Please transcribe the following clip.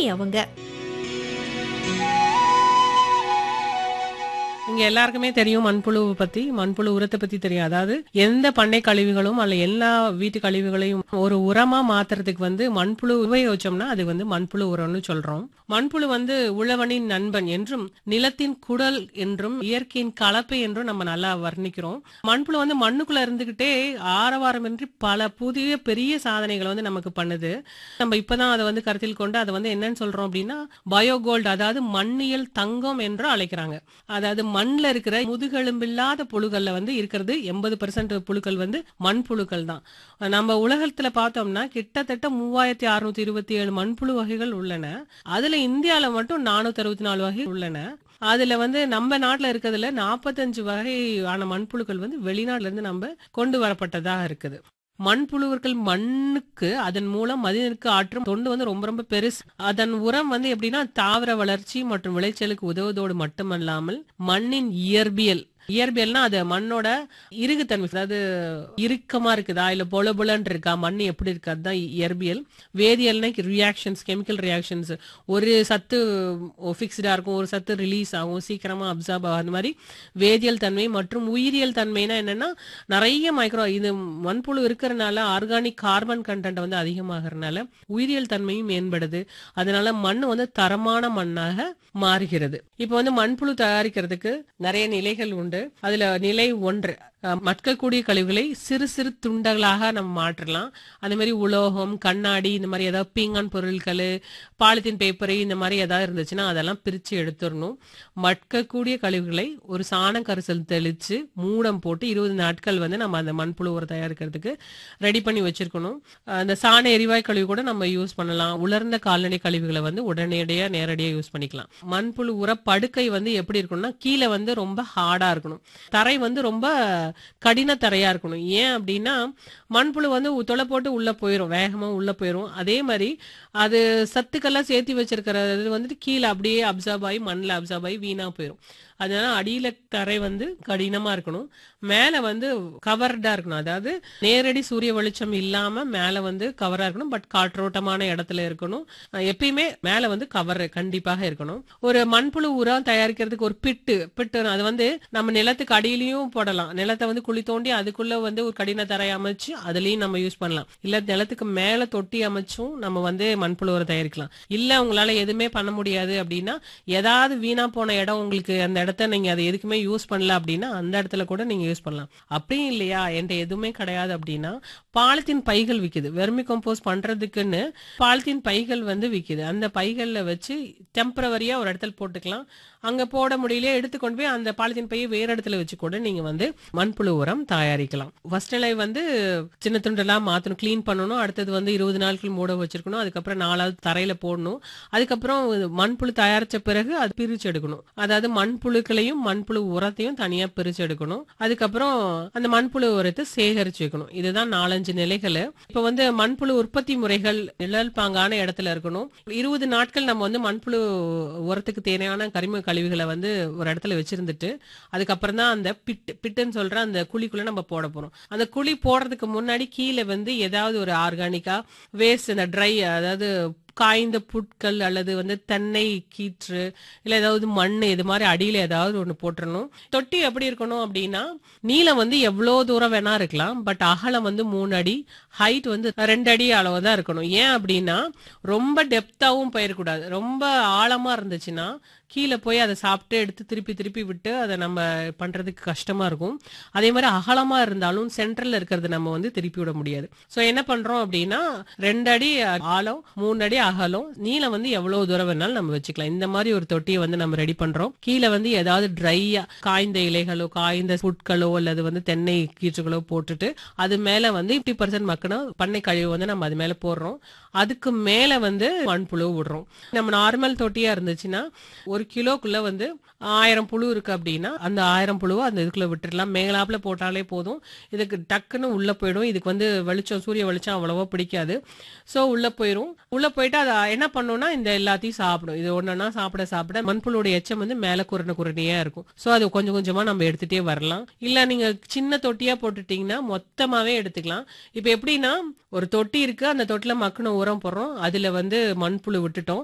அவங்க இங்க எல்லாருக்குமே தெரியும் மண்புழுவை பத்தி மண்புழு உரத்தை பத்தி தெரியும் அதாவது எந்த பண்ணை கழிவுகளும் அல்ல எல்லா வீட்டு கழிவுகளையும் ஒரு உரமா மாத்துறதுக்கு வந்து மண்புழு உபயோகிச்சோம்னா அது வந்து மண்புழு உரம்னு சொல்றோம் மண்புழு வந்து உழவனின் நண்பன் என்றும் நிலத்தின் குடல் என்றும் இயற்கையின் கலப்பை என்றும் நம்ம நல்லா வர்ணிக்கிறோம் மண்புழு வந்து மண்ணுக்குள்ள இருந்துகிட்டே ஆரவாரமின்றி பல புதிய பெரிய சாதனைகளை வந்து நமக்கு பண்ணுது நம்ம இப்பதான் அதை வந்து கருத்தில் கொண்டு அதை வந்து என்னன்னு சொல்றோம் அப்படின்னா பயோகோல்டு அதாவது மண்ணியல் தங்கம் என்று அழைக்கிறாங்க அதாவது மண்ணில் இருக்கிற முதுகெலும்பில்லாத புழுக்கள்ல வந்து இருக்கிறது எண்பது புழுக்கள் வந்து மண்புழுக்கள் தான் நம்ம உலகத்துல பார்த்தோம்னா கிட்டத்தட்ட மூவாயிரத்தி அறுநூத்தி இருபத்தி ஏழு மண்புழு வகைகள் உள்ளன அதுல இந்தியால மட்டும் நானூத்தி அறுபத்தி நாலு வகை உள்ளன அதுல வந்து நம்ம நாட்டுல இருக்கிறதுல நாற்பத்தஞ்சு வகையான மண்புழுக்கள் வந்து வெளிநாட்டுல இருந்து நம்ம கொண்டு வரப்பட்டதாக இருக்குது மண்புழுவர்கள் மண்ணுக்கு அதன் மூலம் மனிதனுக்கு ஆற்றும் தொண்டு வந்து ரொம்ப ரொம்ப பெருசு அதன் உரம் வந்து எப்படின்னா தாவர வளர்ச்சி மற்றும் விளைச்சலுக்கு உதவுவதோடு மட்டுமல்லாமல் மண்ணின் இயற்பியல் இயற்பியல்னா அது மண்ணோட இறுகுத்தன்மை அதாவது இறுக்கமா இருக்குதா இல்ல பொல பொலன்னு இருக்கா மண் எப்படி இருக்கு அதுதான் இயற்பியல் வேதியியல்னா ரியாக்ஷன்ஸ் கெமிக்கல் ரியாக்ஷன்ஸ் ஒரு சத்து ஃபிக்ஸ்டா இருக்கும் ஒரு சத்து ரிலீஸ் ஆகும் சீக்கிரமா அப்சார்ப் ஆகும் அந்த மாதிரி வேதியியல் தன்மை மற்றும் உயிரியல் தன்மைனா என்னன்னா நிறைய மைக்ரோ இது மண்புழு இருக்கிறனால ஆர்கானிக் கார்பன் கண்டென்ட் வந்து அதிகமாகறதுனால உயிரியல் தன்மையும் மேம்படுது அதனால மண் வந்து தரமான மண்ணாக மாறுகிறது இப்போ வந்து மண்புழு தயாரிக்கிறதுக்கு நிறைய நிலைகள் உண்டு அதுல நிலை ஒன்று அஹ், மக்கக்கூடிய கழிவுகளை சிறு சிறு துண்டங்களாக நம்ம மாற்றலாம் அதே மாதிரி உலோகம் கண்ணாடி இந்த மாதிரி ஏதாவது பீங்கான் பொருட்கள் பாலித்தீன் பேப்பர் இந்த மாதிரி ஏதாவது இருந்துச்சுன்னா அதெல்லாம் பிரிச்சு எடுத்துடணும் மட்கக்கூடிய கழிவுகளை ஒரு சாண கரிசல் தெளிச்சு மூடம் போட்டு இருபது நாட்கள் வந்து நம்ம அந்த மண்புழு உரம் தயாரிக்கிறதுக்கு ரெடி பண்ணி வச்சிருக்கணும் அஹ், அந்த சாண எரிவாயு கழிவு கூட நம்ம யூஸ் பண்ணலாம் உலர்ந்த கால்நடை கழிவுகளை வந்து உடனடியாக நேரடியாக யூஸ் பண்ணிக்கலாம் மண்புழு உர படுக்கை வந்து எப்படி இருக்கணும்னா கீழே வந்து ரொம்ப ஹார்டா இருக்கணும் தரை வந்து ரொம்ப கடின தரையா இருக்கணும் ஏன் அப்படின்னா மண்புழு வந்து தொலை போட்டு உள்ள போயிடும் வேகமா உள்ள போயிடும் அதே மாதிரி அது சத்துக்கெல்லாம் சேர்த்து வச்சிருக்கிறது வந்துட்டு கீழே அப்படியே அப்சர்வ் ஆகி மண்ணில் அப்சர்வ் ஆகி வீணா போயிடும் அதனால அடியில தரை வந்து கடினமா இருக்கணும் மேல வந்து கவர்டா இருக்கணும் அதாவது நேரடி சூரிய வெளிச்சம் இல்லாம மேல வந்து கவரா இருக்கணும் பட் காற்றோட்டமான இடத்துல இருக்கணும் அஹ் எப்பயுமே மேல வந்து கவர் கண்டிப்பாக இருக்கணும் ஒரு மண்புழு உரம் தயாரிக்கிறதுக்கு ஒரு பிட்டு பிட்டு அது வந்து நம்ம நிலத்துக்கு அடியிலையும் போடலாம் நிலத்தை வந்து குழி தோண்டி அதுக்குள்ள வந்து ஒரு கடின தரை அமைச்சு அதுலயும் நம்ம யூஸ் பண்ணலாம் இல்ல நிலத்துக்கு மேல தொட்டி அமைச்சும் நம்ம வந்து மண்புழு உரம் தயாரிக்கலாம் இல்ல உங்களால எதுவுமே பண்ண முடியாது அப்படின்னா ஏதாவது வீணா போன இடம் உங்களுக்கு அந்த இடத்த நீங்க அதை எதுக்குமே யூஸ் பண்ணல அப்படின்னா அந்த இடத்துல கூட நீங்க யூஸ் பண்ணலாம் அப்படியும் இல்லையா என்கிட்ட எதுவுமே கிடையாது அப்படின்னா பாலித்தீன் பைகள் விக்குது வெர்மி கம்போஸ் பண்றதுக்குன்னு பாலித்தீன் பைகள் வந்து விக்குது அந்த பைகள்ல வச்சு டெம்பரவரியா ஒரு இடத்துல போட்டுக்கலாம் அங்க போட முடியல எடுத்து கொண்டு போய் அந்த பாலித்தீன் பையை வேற இடத்துல வச்சு கூட நீங்க வந்து மண்புழு உரம் தயாரிக்கலாம் ஃபர்ஸ்ட் நிலை வந்து சின்ன துண்டெல்லாம் மாத்தணும் க்ளீன் பண்ணணும் அடுத்தது வந்து இருபது நாட்கள் மூட வச்சிருக்கணும் அதுக்கப்புறம் நாலாவது தரையில போடணும் அதுக்கப்புறம் மண்புழு தயாரிச்ச பிறகு அது பிரிச்சு எடுக்கணும் அதாவது மண்புழுக்களையும் மண்புழு உரத்தையும் தனியா பிரிச்சு எடுக்கணும் அதுக்கப்புறம் அந்த மண்புழு உரத்தை சேகரிச்சு வைக்கணும் இதுதான் நாலஞ்சு நிலைகள் இப்ப வந்து மண்புழு உற்பத்தி முறைகள் நிழல் பாங்கான இடத்துல இருக்கணும் இருபது நாட்கள் நம்ம வந்து மண்புழு உரத்துக்கு தேவையான கரிம கழிவுகளை வந்து ஒரு இடத்துல வச்சிருந்துட்டு அதுக்கப்புறம் தான் அந்த பிட் பிட்டுன்னு சொல்ற அந்த குழிக்குள்ள நம்ம போட போறோம் அந்த குழி போடுறதுக்கு முன்னாடி கீழே வந்து ஏதாவது ஒரு ஆர்கானிக்கா வேஸ்ட் இந்த ட்ரை அதாவது காய்ந்த புட்கள் அல்லது வந்து தென்னை கீற்று இல்ல ஏதாவது மண் இது மாதிரி அடியில ஏதாவது ஒண்ணு போட்டுறணும் தொட்டி எப்படி இருக்கணும் அப்படின்னா நீளம் வந்து எவ்வளவு தூரம் வேணா இருக்கலாம் பட் அகலம் வந்து மூணு அடி ஹைட் வந்து ரெண்டு அடி அளவு தான் இருக்கணும் ஏன் அப்படின்னா ரொம்ப டெப்த்தாவும் போயிடக்கூடாது ரொம்ப ஆழமா இருந்துச்சுன்னா கீழே போய் அதை சாப்பிட்டு எடுத்து திருப்பி திருப்பி விட்டு அதை நம்ம பண்றதுக்கு கஷ்டமா இருக்கும் அதே மாதிரி அகலமா இருந்தாலும் சென்ட்ரல்ல இருக்கிறது நம்ம வந்து திருப்பி விட முடியாது சோ என்ன பண்றோம் அப்படின்னா ரெண்டு அடி ஆழம் மூணு அடி அகலம் நீளம் வந்து எவ்வளவு தூரம் வேணாலும் நம்ம வச்சுக்கலாம் இந்த மாதிரி ஒரு தொட்டியை வந்து நம்ம ரெடி பண்றோம் கீழே வந்து ஏதாவது ட்ரையா காய்ந்த இலைகளோ காய்ந்த புட்களோ அல்லது வந்து தென்னை கீற்றுகளோ போட்டுட்டு அது மேல வந்து ஃபிஃப்டி பர்சன்ட் மக்கணும் பண்ணை கழிவு வந்து நம்ம அது மேல போடுறோம் அதுக்கு மேல வந்து மண்புழு விடுறோம் நம்ம நார்மல் தொட்டியா இருந்துச்சுன்னா ஒரு கிலோக்குள்ள வந்து ஆயிரம் புழு இருக்கு அப்படின்னா அந்த ஆயிரம் புழுவை அந்த இதுக்குள்ள விட்டுறலாம் மேலாப்புல போட்டாலே போதும் இதுக்கு டக்குன்னு உள்ள போயிடும் இதுக்கு வந்து வெளிச்சம் சூரிய வெளிச்சம் அவ்வளவா பிடிக்காது சோ உள்ள போயிடும் உள்ள போயிட்டு அதை என்ன பண்ணும்னா இந்த எல்லாத்தையும் சாப்பிடும் இது ஒன்னொன்னா சாப்பிட சாப்பிட மண்புழுவோட எச்சம் வந்து மேல குரண குரணியா இருக்கும் சோ அது கொஞ்சம் கொஞ்சமா நம்ம எடுத்துட்டே வரலாம் இல்ல நீங்க சின்ன தொட்டியா போட்டுட்டீங்கன்னா மொத்தமாவே எடுத்துக்கலாம் இப்ப எப்படின்னா ஒரு தொட்டி இருக்கு அந்த தொட்டில மக்குன உரம் போடுறோம் அதுல வந்து மண்புழு விட்டுட்டோம்